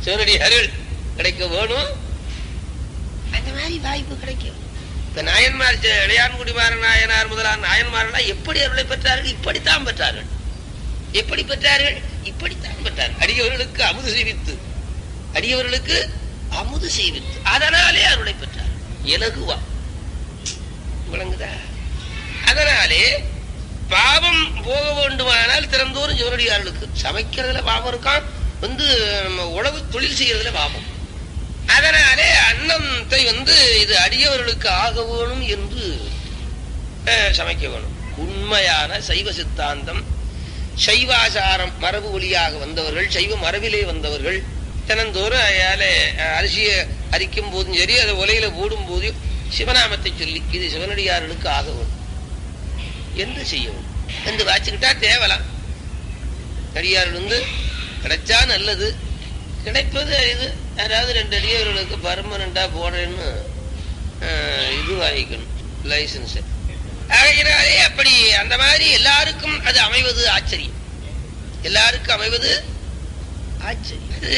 சிவனடியார்கள் கிடைக்க வேணும் அந்த மாதிரி வாய்ப்பு கிடைக்கும் இப்ப நாயன்மார் ஜெ- இளையான்குடிமார நாயனார் முதலான நாயன்மாரெல்லாம் எப்படி அருளை பெற்றார்கள் இப்படித்தான் பெற்றார்கள் எப்படி பெற்றார்கள் இப்படித்தான் பெற்றார்கள் அடியவர்களுக்கு அமுது செய்வித்து அடியவர்களுக்கு அமுது செய்வித்து அதனாலே அருளை பெற்றார் இலகுவா விளங்குதா அதனாலே பாவம் போக வேண்டுமானால் திறந்தோறும் சிவனடியார்களுக்கு சமைக்கிறதுல பாவம் இருக்கான் வந்து நம்ம உழவு தொழில் செய்யறதுல பாவம் அதனாலே அன்னத்தை வந்து இது அடியவர்களுக்கு ஆக வேணும் என்று அஹ், சமைக்க வேணும் உண்மையான சைவ சித்தாந்தம் சைவாசாரம் மரபு வழியாக வந்தவர்கள் சைவ மரபிலே வந்தவர்கள் தினந்தோறும் அயால அரிசியை அரிக்கும் போதும் சரி அதை உலையில போடும் போதும் சிவநாமத்தை சொல்லி இது சிவனடியார்களுக்கு ஆக வேணும் என்று செய்யவும் என்று வாச்சுக்கிட்டா தேவலாம் அடியார்கள் வந்து கிடைச்சா நல்லது கிடைப்பது இது யாராவது ரெண்டு அடியார்களுக்கு பர்மனண்டா போடுறேன்னு அஹ், இது வாங்கிக்கணும் லைசன்ஸ் ஆகையினாலே அப்படி அந்த மாதிரி எல்லாருக்கும் அது அமைவது ஆச்சரியம் எல்லாருக்கும் அமைவது ஆச்சரியம் அது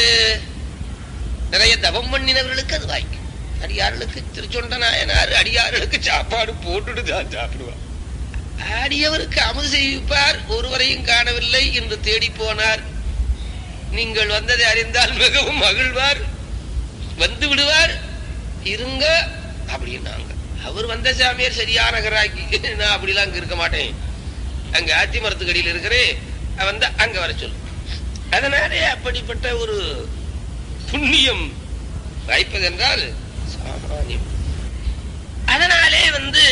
நிறைய தவம் பண்ணினவர்களுக்கு அது வாய்க்கும் அடியார்களுக்கு திருச்சொண்ட நாயனார் அடியார்களுக்கு சாப்பாடு போட்டுட்டு தான் சாப்பிடுவார் அடியவருக்கு அமுது செய்விப்பார் ஒருவரையும் காணவில்லை என்று தேடி போனார் நீங்கள் வந்ததை அறிந்தால் மிகவும் மகிழ்வார் வந்து விடுவார் இருங்க அப்படின்னாங்க அவர் வந்த சாமியார் சரியான கராக்கி நான் அப்படிலாம் அங்க இருக்க மாட்டேன் அங்க ஆத்தி மரத்துக்கடியில் இருக்கிறேன் வந்தா அங்க வர சொல்லு அதனாலே அப்படிப்பட்ட ஒரு புண்ணியம் வாய்ப்பதென்றால் சாமானியம் அதனாலே வந்து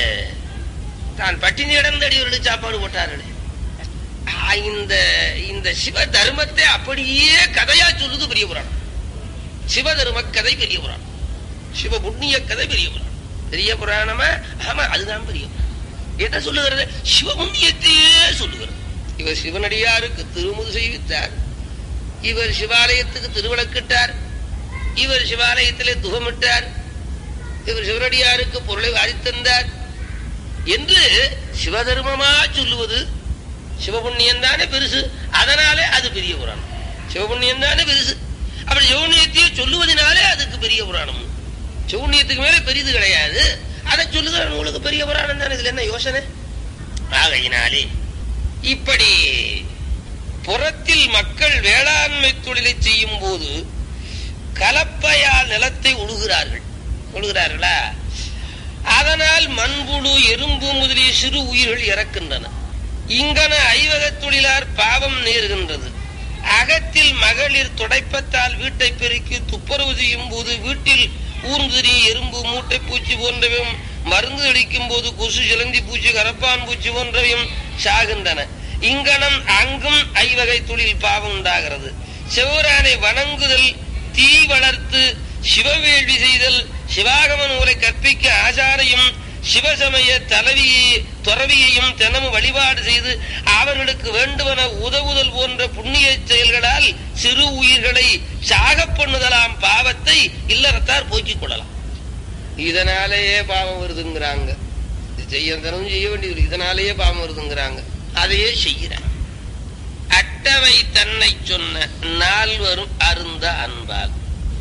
தான் பட்டினி கிடந்த அடியவர்களுக்கு சாப்பாடு போட்டார்களே ஆ, இந்த இந்த சிவ தர்மத்தை அப்படியே கதையா சொல்லுது பெரிய புராணம் சிவ தர்ம கதை பெரிய புராணம் சிவ புண்ணிய கதை பெரிய புராணம் பெரிய புராணமா ஆமா அதுதான் பெரிய புராணம் எதை சொல்லுகிறது சிவ புண்ணியத்தையே சொல்லுகிறது இவர் சிவனடியாருக்கு திருமுது செய்வித்தார் இவர் சிவாலயத்துக்கு திருவிளக்கிட்டார் இவர் சிவாலயத்திலே துகமிட்டார் இவர் சிவனடியாருக்கு பொருளை வாரித்தந்தார் என்று சிவதர்மமா சொல்லுவது சிவபுண்ணியம் தானே பெருசு அதனாலே அது பெரிய புராணம் சிவபுண்ணியம் தானே பெருசு அப்படி சிவபுண்ணியத்தையே சொல்லுவதனாலே அதுக்கு பெரிய புராணம் சிவபுண்ணியத்துக்கு மேல பெரிது கிடையாது அதை சொல்லுகிற நூலுக்கு பெரிய புராணம் தானே இதுல என்ன யோசனை ஆகையினாலே இப்படி புறத்தில் மக்கள் வேளாண்மை தொழிலை செய்யும் போது கலப்பையால் நிலத்தை உழுகிறார்கள் உழுகிறார்களா அதனால் மண்புழு எறும்பு முதலிய சிறு உயிர்கள் இறக்கின்றன இங்கன ஐவகத் தொழிலார் பாவம் நேருகின்றது அகத்தில் மகளிர் துடைப்பத்தால் வீட்டை பெருக்கி துப்புரவு செய்யும் போது வீட்டில் ஊர்ந்துரி எறும்பு மூட்டை பூச்சி போன்றவையும் மருந்து அடிக்கும் போது கொசு சிலந்தி பூச்சி கரப்பான் பூச்சி போன்றவையும் சாகின்றன இங்கனம் அங்கும் ஐவகை தொழில் பாவம் உண்டாகிறது சிவரானை வணங்குதல் தீ வளர்த்து சிவவேள்வி செய்தல் சிவாகம நூலை கற்பிக்க ஆசாரையும் சிவசமய தலைவியை துறவியையும் தினமும் வழிபாடு செய்து அவர்களுக்கு வேண்டுவன உதவுதல் போன்ற புண்ணிய செயல்களால் சிறு உயிர்களை சாகப் பண்ணுதலாம் பாவத்தை இல்லறத்தார் போக்கிக் கொள்ளலாம் இதனாலேயே பாவம் வருதுங்கிறாங்க இது செய்ய தினமும் செய்ய வேண்டியது இதனாலேயே பாவம் வருதுங்கிறாங்க அதையே செய்கிறாங்க அட்டவை தன்னை சொன்ன நால்வரும் அருந்த அன்பால்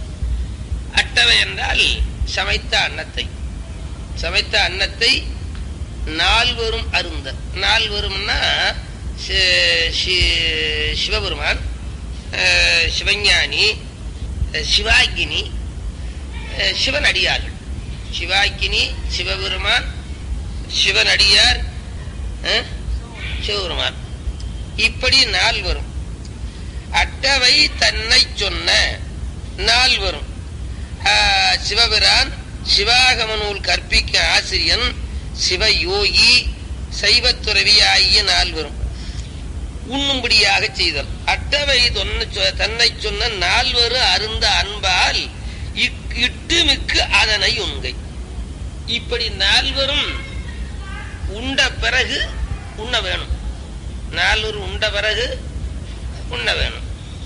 அட்டவை என்றால் சமைத்த அன்னத்தை சமைத்த அன்னத்தை நால்வரும் அருந்த நால்வரும்னா சி- சி- சிவபெருமான் அஹ், சிவஞானி அஹ், சிவாகினி அஹ், சிவன் அடியார்கள் சிவாக்கினி சிவபெருமான் சிவன் அடியார் அஹ், சிவபெருமான் இப்படி நால்வரும் அட்டவை தன்னை சொன்ன நால்வரும் ஆஹ், சிவபிரான் சிவாகம நூல் கற்பிக்க ஆசிரியன் சிவயோகி சைவத்துறவி ஆகிய நால்வரும் உண்ணும்படியாக செய்தல் அட்டவை தொன்ன சொ- தன்னை சொன்ன நால்வரு அருந்த அன்பால் இக்- இட்டு மிக்கு அதனை உண்கை இப்படி நால்வரும் உண்ட பிறகு உண்ண வேணும் நால்வரும் உண்ட பிறகு உண்ண வேணும்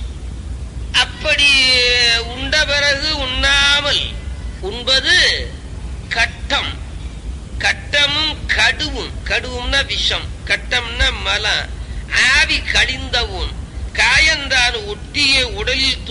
அப்படி உண்ட பிறகு உண்ணாமல் உண்பது கட்டம் கட்டமும் கடுவும் கடுவும்னா விஷம் கட்டம்னா மலம் ஆவி கழிந்தவும் காயந்தான் ஒட்டிய உடலில்